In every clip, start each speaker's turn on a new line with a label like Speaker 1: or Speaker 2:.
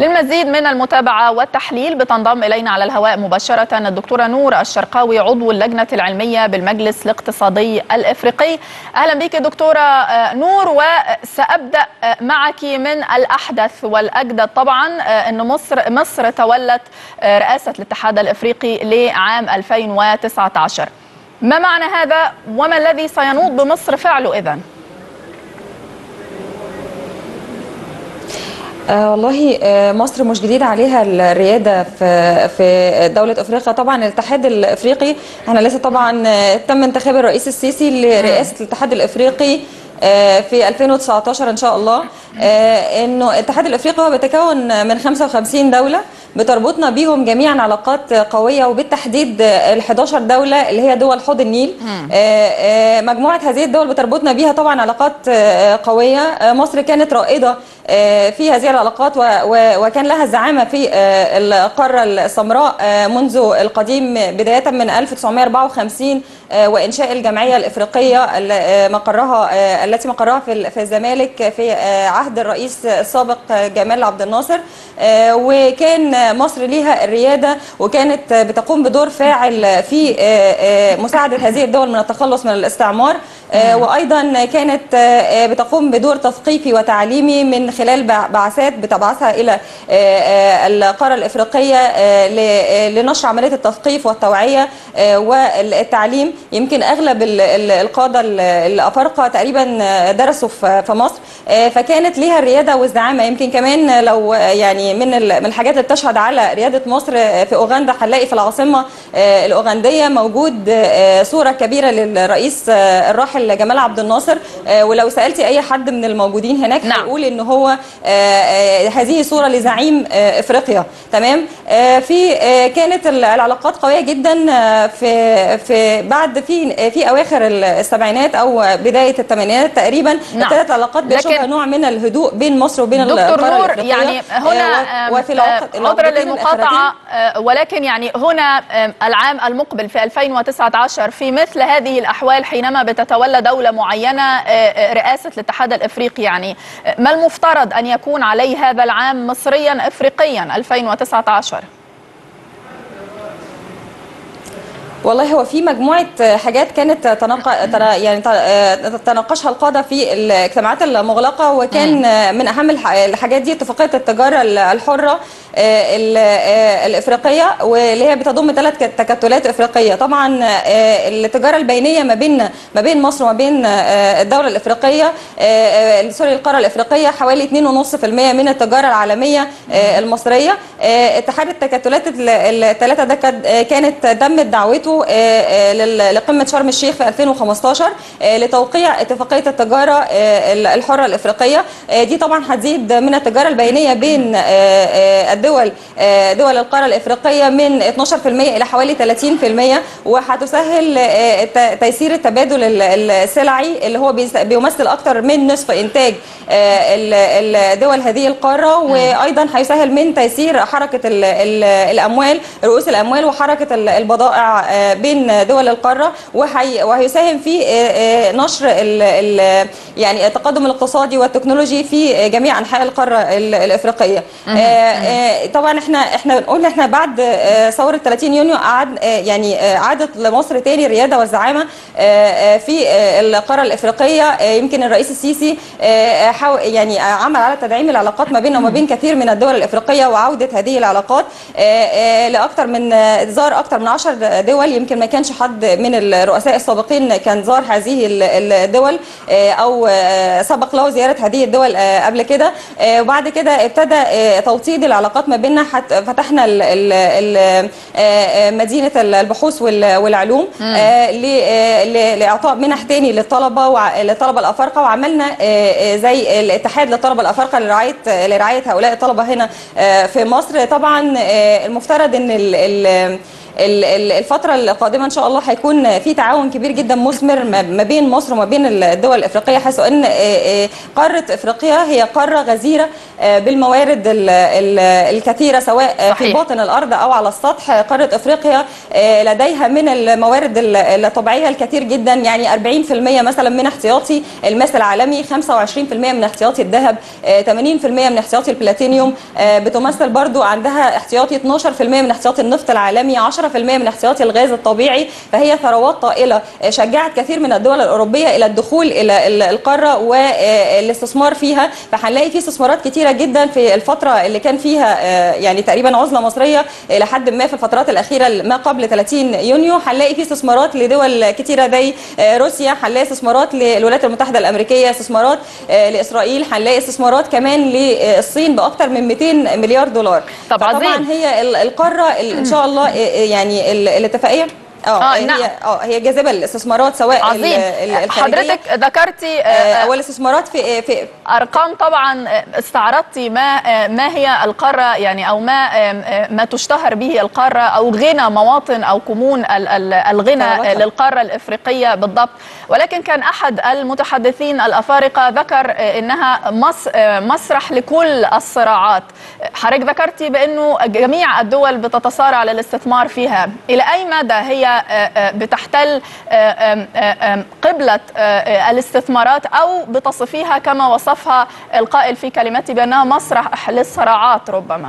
Speaker 1: للمزيد من المتابعة والتحليل بتنضم إلينا على الهواء مباشرة الدكتورة نور الشرقاوي عضو اللجنة العلمية بالمجلس الاقتصادي الإفريقي أهلا بك دكتورة نور وسأبدأ معك من الأحدث والأجدد طبعا أن مصر مصر تولت رئاسة الاتحاد الإفريقي لعام 2019 ما معنى هذا وما الذي سينوط بمصر فعله إذن؟
Speaker 2: آه والله آه مصر مش جديد عليها الرياده في في دوله افريقيا طبعا الاتحاد الافريقي احنا لسه طبعا آه تم انتخاب الرئيس السيسي لرئاسه الاتحاد الافريقي في 2019 ان شاء الله انه الاتحاد الافريقي هو بيتكون من 55 دوله بتربطنا بيهم جميعا علاقات قويه وبالتحديد ال 11 دوله اللي هي دول حوض النيل مجموعه هذه الدول بتربطنا بيها طبعا علاقات قويه مصر كانت رائده في هذه العلاقات وكان لها الزعامه في القاره السمراء منذ القديم بدايه من 1954 وانشاء الجمعيه الافريقيه مقرها التي مقرها في في الزمالك في عهد الرئيس السابق جمال عبد الناصر وكان مصر ليها الرياده وكانت بتقوم بدور فاعل في مساعده هذه الدول من التخلص من الاستعمار وايضا كانت بتقوم بدور تثقيفي وتعليمي من خلال بعثات بتبعثها الى القاره الافريقيه لنشر عمليه التثقيف والتوعيه والتعليم يمكن اغلب القاده الافارقه تقريبا درسوا في مصر فكانت ليها الرياده والزعامه يمكن كمان لو يعني من من الحاجات اللي بتشهد على رياده مصر في اوغندا هنلاقي في العاصمه الاوغنديه موجود صوره كبيره للرئيس الراحل جمال عبد الناصر ولو سالتي اي حد من الموجودين هناك
Speaker 1: نعم.
Speaker 2: هيقول ان هو هذه صوره لزعيم افريقيا تمام في كانت العلاقات قويه جدا في في بعد في في اواخر السبعينات او بدايه الثمانينات تقريبا
Speaker 1: نعم.
Speaker 2: ابتدت العلاقات بشبه نوع من الهدوء بين مصر وبين
Speaker 1: دكتور
Speaker 2: القاره
Speaker 1: نور
Speaker 2: الافريقيه
Speaker 1: يعني هنا
Speaker 2: وفي العقد
Speaker 1: عذرا للمقاطعه ولكن يعني هنا العام المقبل في 2019 في مثل هذه الاحوال حينما بتتولى دوله معينه رئاسه الاتحاد الافريقي يعني ما المفترض ان يكون عليه هذا العام مصريا افريقيا 2019
Speaker 2: والله هو في مجموعه حاجات كانت تناق... يعني تناقشها القاده في الاجتماعات المغلقه وكان من اهم الحاجات دي اتفاقيه التجاره الحره الافريقيه واللي هي بتضم ثلاث تكتلات افريقيه طبعا التجاره البينيه ما بين ما بين مصر وما بين الدوله الافريقيه سوري القاره الافريقيه حوالي 2.5% من التجاره العالميه المصريه اتحاد التكتلات الثلاثه ده كانت تمت دعوته لقمه شرم الشيخ في 2015 لتوقيع اتفاقيه التجاره الحره الافريقيه دي طبعا هتزيد من التجاره البينيه بين الدول دول القاره الافريقيه من 12% الى حوالي 30% وهتسهل تيسير التبادل السلعي اللي هو بيمثل اكثر من نصف انتاج الدول هذه القاره وايضا هيسهل من تيسير حركه الاموال رؤوس الاموال وحركه البضائع بين دول القاره وهيساهم في نشر يعني التقدم الاقتصادي والتكنولوجي في جميع انحاء القاره الافريقيه طبعا احنا احنا قلنا احنا بعد ثوره 30 يونيو قعد يعني عادت لمصر تاني الرياده والزعامه في القاره الافريقيه يمكن الرئيس السيسي يعني عمل على تدعيم العلاقات ما بيننا وما بين كثير من الدول الافريقيه وعوده هذه العلاقات لاكثر من زار اكثر من 10 دول يمكن ما كانش حد من الرؤساء السابقين كان زار هذه الدول او سبق له زياره هذه الدول قبل كده وبعد كده ابتدى توطيد العلاقات ما بيننا فتحنا ال ال مدينه البحوث والعلوم لاعطاء منح تاني للطلبه للطلبه الافارقه وعملنا زي الاتحاد للطلبه الافارقه لرعايه لرعايه هؤلاء الطلبه هنا في مصر طبعا المفترض ان ال ال- ال- الفتره القادمه ان شاء الله هيكون في تعاون كبير جدا مثمر ما ما بين مصر وما بين الدول الافريقيه حيث ان آه، آه، قاره افريقيا هي قاره غزيره آه، بالموارد ال- ال- الكثيره سواء آه، في
Speaker 1: صحيح.
Speaker 2: باطن الارض او على السطح قاره افريقيا آه، لديها من الموارد ال- الطبيعيه الكثير جدا يعني 40% مثلا من احتياطي الماس العالمي 25% من احتياطي الذهب آه، 80% من احتياطي البلاتينيوم آه، بتمثل برضو عندها احتياطي 12% من احتياطي النفط العالمي 10% من احتياطي الغاز الطبيعي فهي ثروات طائله آه، شجعت كثير من الدول الاوروبيه الى الدخول الى ال- القاره والاستثمار فيها فهنلاقي في استثمارات كتيره جدا في الفتره اللي كان فيها آه، يعني تقريبا عزله مصريه الى حد ما في الفترات الاخيره ما قبل 30 يونيو هنلاقي في استثمارات لدول كتيره زي آه، روسيا هنلاقي استثمارات للولايات المتحده الامريكيه استثمارات آه، لاسرائيل هنلاقي استثمارات كمان للصين باكثر من 200 مليار دولار
Speaker 1: طب
Speaker 2: طبعا
Speaker 1: عظيم.
Speaker 2: هي ال- القاره ال- ان شاء الله آه، آه، يعني ال- الاتفاقيه اه
Speaker 1: آه،
Speaker 2: هي
Speaker 1: نعم.
Speaker 2: اه هي جاذبه للاستثمارات سواء ال-
Speaker 1: عظيم
Speaker 2: ال- الخارجية،
Speaker 1: حضرتك ذكرتي آه،
Speaker 2: آه، والاستثمارات في في
Speaker 1: ارقام طبعا استعرضتي ما ما هي القاره يعني او ما ما تشتهر به القاره او غنى مواطن او كمون ال- ال- الغنى
Speaker 2: ثرواتها.
Speaker 1: للقاره الافريقيه بالضبط ولكن كان احد المتحدثين الافارقه ذكر انها مس- مسرح لكل الصراعات حضرتك ذكرتي بانه جميع الدول بتتصارع للاستثمار فيها الى اي مدى هي بتحتل قبله الاستثمارات او بتصفيها كما وصفها القائل في كلمته بانها مسرح للصراعات ربما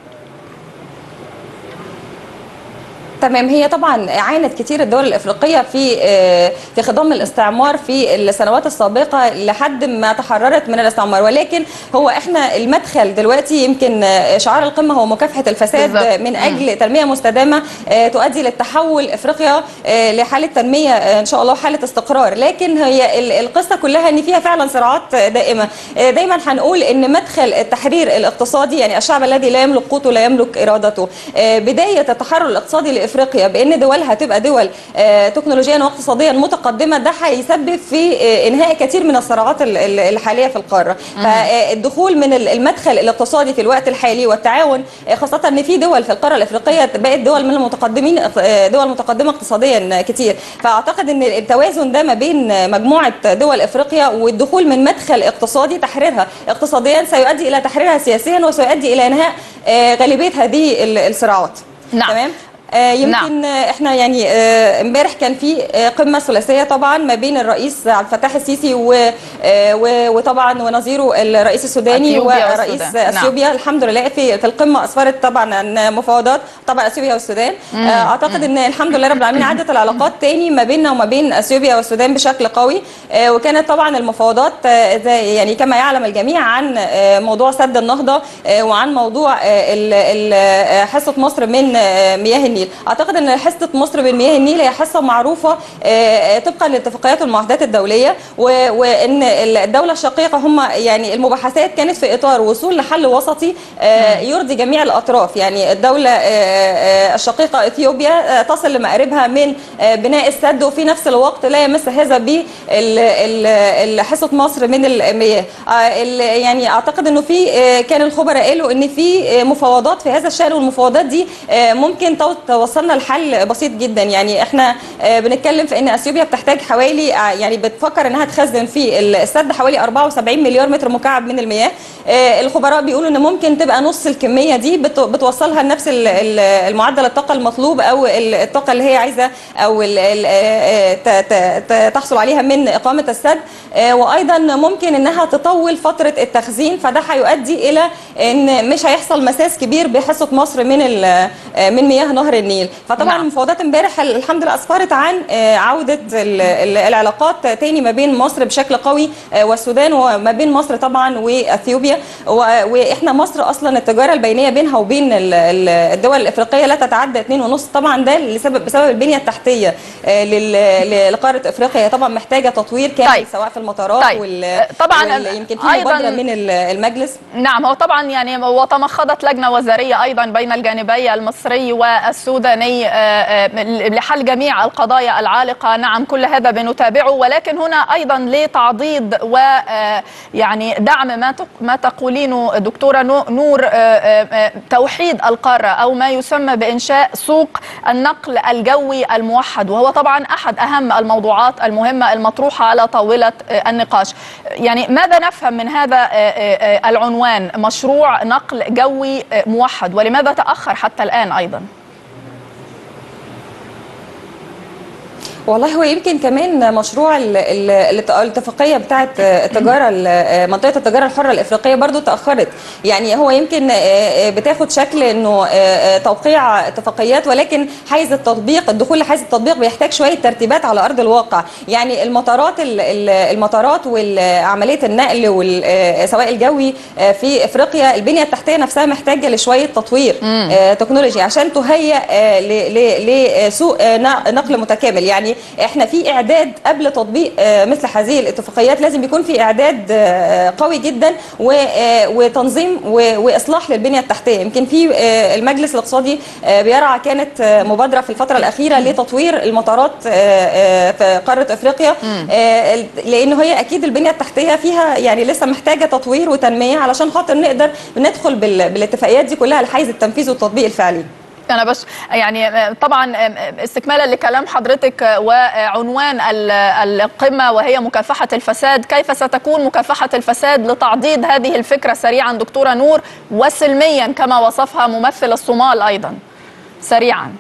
Speaker 2: تمام هي طبعا عانت كتير الدول الافريقيه في آه، في خضم الاستعمار في السنوات السابقه لحد ما تحررت من الاستعمار ولكن هو احنا المدخل دلوقتي يمكن آه، شعار القمه هو مكافحه الفساد
Speaker 1: بالظبط.
Speaker 2: من اجل تنميه مستدامه آه، تؤدي للتحول افريقيا آه، لحاله تنميه آه، ان شاء الله وحاله استقرار لكن هي ال- القصه كلها ان فيها فعلا صراعات آه، دائمه آه، دايما هنقول ان مدخل التحرير الاقتصادي يعني الشعب الذي لا يملك قوته لا يملك ارادته آه، بدايه التحرر الاقتصادي لافريقيا بان دولها تبقى دول آه، تكنولوجيا واقتصاديا متقدمه ده هيسبب في آه، انهاء كثير من الصراعات ال- ال- الحاليه في القاره فالدخول من ال- المدخل الاقتصادي في الوقت الحالي والتعاون آه، خاصه ان في دول في القاره الافريقيه بقت دول من المتقدمين آه، دول متقدمه اقتصاديا كتير فاعتقد ان التوازن ده ما بين مجموعه دول افريقيا والدخول من مدخل اقتصادي تحريرها اقتصاديا سيؤدي الى تحريرها سياسيا وسيؤدي الى انهاء آه، غالبيه هذه ال- الصراعات
Speaker 1: نعم.
Speaker 2: تمام آه، يمكن آه، احنا يعني آه، امبارح كان في آه، قمه ثلاثيه طبعا ما بين الرئيس عبد الفتاح السيسي و- آه، و- وطبعا ونظيره الرئيس السوداني
Speaker 1: أثيوبيا
Speaker 2: ورئيس
Speaker 1: والسودان. نعم.
Speaker 2: اثيوبيا الحمد لله في في القمه اسفرت طبعا عن مفاوضات طبعا اثيوبيا والسودان آه، اعتقد ان الحمد لله رب العالمين عادت العلاقات تاني ما بيننا وما بين اثيوبيا والسودان بشكل قوي آه، وكانت طبعا المفاوضات آه، زي يعني كما يعلم الجميع عن آه، موضوع سد النهضه آه، وعن موضوع آه، ال- ال- آه، حصه مصر من آه، مياه النيل اعتقد ان حصه مصر من مياه النيل هي حصه معروفه آه، طبقا للاتفاقيات والمعاهدات الدوليه و- وان الدوله الشقيقه هم يعني المباحثات كانت في اطار وصول لحل وسطي آه، يرضي جميع الاطراف يعني الدوله آه، آه، الشقيقه اثيوبيا آه، تصل لمآربها من آه، بناء السد وفي نفس الوقت لا يمس هذا بحصه مصر من المياه آه، ال- يعني اعتقد انه في آه، كان الخبراء قالوا ان في آه، مفاوضات في هذا الشان والمفاوضات دي آه، ممكن تو- توصلنا لحل بسيط جدا يعني احنا آه، بنتكلم في ان اثيوبيا بتحتاج حوالي آه، يعني بتفكر انها تخزن في السد حوالي 74 مليار متر مكعب من المياه آه، الخبراء بيقولوا ان ممكن تبقى نص الكميه دي بت- بتوصلها لنفس ال- ال- المعدل الطاقه المطلوب او ال- الطاقه اللي هي عايزه او ال- ال- آه، ت- ت- ت- تحصل عليها من اقامه السد آه، وايضا ممكن انها تطول فتره التخزين فده هيؤدي الى ان مش هيحصل مساس كبير بحصه مصر من ال- آه، من مياه نهر النيل فطبعا
Speaker 1: نعم.
Speaker 2: المفاوضات امبارح الحمد لله اسفرت عن آه، عوده ال- ال- العلاقات تاني ما بين مصر بشكل قوي آه، والسودان وما بين مصر طبعا واثيوبيا و- واحنا مصر اصلا التجاره البينيه بينها وبين ال- ال- الدول الافريقيه لا تتعدى 2.5 طبعا ده لسبب بسبب البنيه التحتيه آه، لل- لقاره افريقيا هي طبعا محتاجه تطوير كامل
Speaker 1: طيب.
Speaker 2: سواء في المطارات
Speaker 1: طيب.
Speaker 2: وال
Speaker 1: طبعاً
Speaker 2: وال- يمكن في
Speaker 1: أيضاً-
Speaker 2: مبادره من ال- المجلس
Speaker 1: نعم هو طبعا يعني وتمخضت لجنه وزاريه ايضا بين الجانبي المصري السوداني لحل جميع القضايا العالقة نعم كل هذا بنتابعه ولكن هنا أيضا لتعضيد ويعني دعم ما ما تقولينه دكتورة نور توحيد القارة أو ما يسمى بإنشاء سوق النقل الجوي الموحد وهو طبعا أحد أهم الموضوعات المهمة المطروحة على طاولة النقاش يعني ماذا نفهم من هذا العنوان مشروع نقل جوي موحد ولماذا تأخر حتى الآن أيضا؟
Speaker 2: والله هو يمكن كمان مشروع الاتفاقيه بتاعه التجاره منطقه التجاره الحره الافريقيه برضو تاخرت يعني هو يمكن بتاخد شكل انه توقيع اتفاقيات ولكن حيز التطبيق الدخول لحيز التطبيق بيحتاج شويه ترتيبات على ارض الواقع يعني المطارات المطارات وعمليه النقل سواء الجوي في افريقيا البنيه التحتيه نفسها محتاجه لشويه تطوير تكنولوجي عشان تهيئ لسوق نقل متكامل يعني احنا في اعداد قبل تطبيق مثل هذه الاتفاقيات لازم يكون في اعداد قوي جدا وتنظيم واصلاح للبنيه التحتيه يمكن في المجلس الاقتصادي بيرعى كانت مبادره في الفتره الاخيره لتطوير المطارات في قاره افريقيا لانه هي اكيد البنيه التحتيه فيها يعني لسه محتاجه تطوير وتنميه علشان خاطر نقدر ندخل بالاتفاقيات دي كلها لحيز التنفيذ والتطبيق الفعلي
Speaker 1: انا بس يعني طبعا استكمالا لكلام حضرتك وعنوان القمه وهي مكافحه الفساد كيف ستكون مكافحه الفساد لتعضيد هذه الفكره سريعا دكتوره نور وسلميا كما وصفها ممثل الصومال ايضا سريعا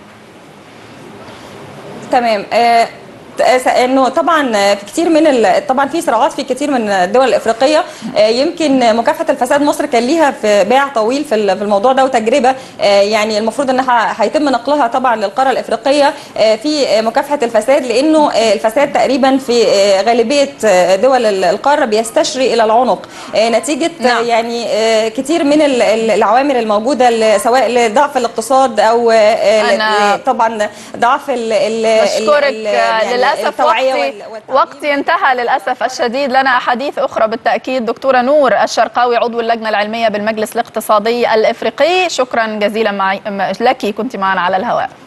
Speaker 2: تمام آه انه طبعا في كتير من طبعا في صراعات في كتير من الدول الافريقيه يمكن مكافحه الفساد مصر كان ليها في باع طويل في الموضوع ده وتجربه يعني المفروض انها هيتم نقلها طبعا للقاره الافريقيه في مكافحه الفساد لانه الفساد تقريبا في غالبيه دول القاره بيستشري الى العنق نتيجه نعم. يعني كتير من العوامل الموجوده سواء لضعف الاقتصاد او
Speaker 1: أنا
Speaker 2: طبعا ضعف
Speaker 1: بشكرك يعني للاسف وقتي وقتي انتهى للاسف الشديد لنا احاديث اخرى بالتاكيد دكتوره نور الشرقاوي عضو اللجنه العلميه بالمجلس الاقتصادي الافريقي شكرا جزيلا معي لك كنت معنا على الهواء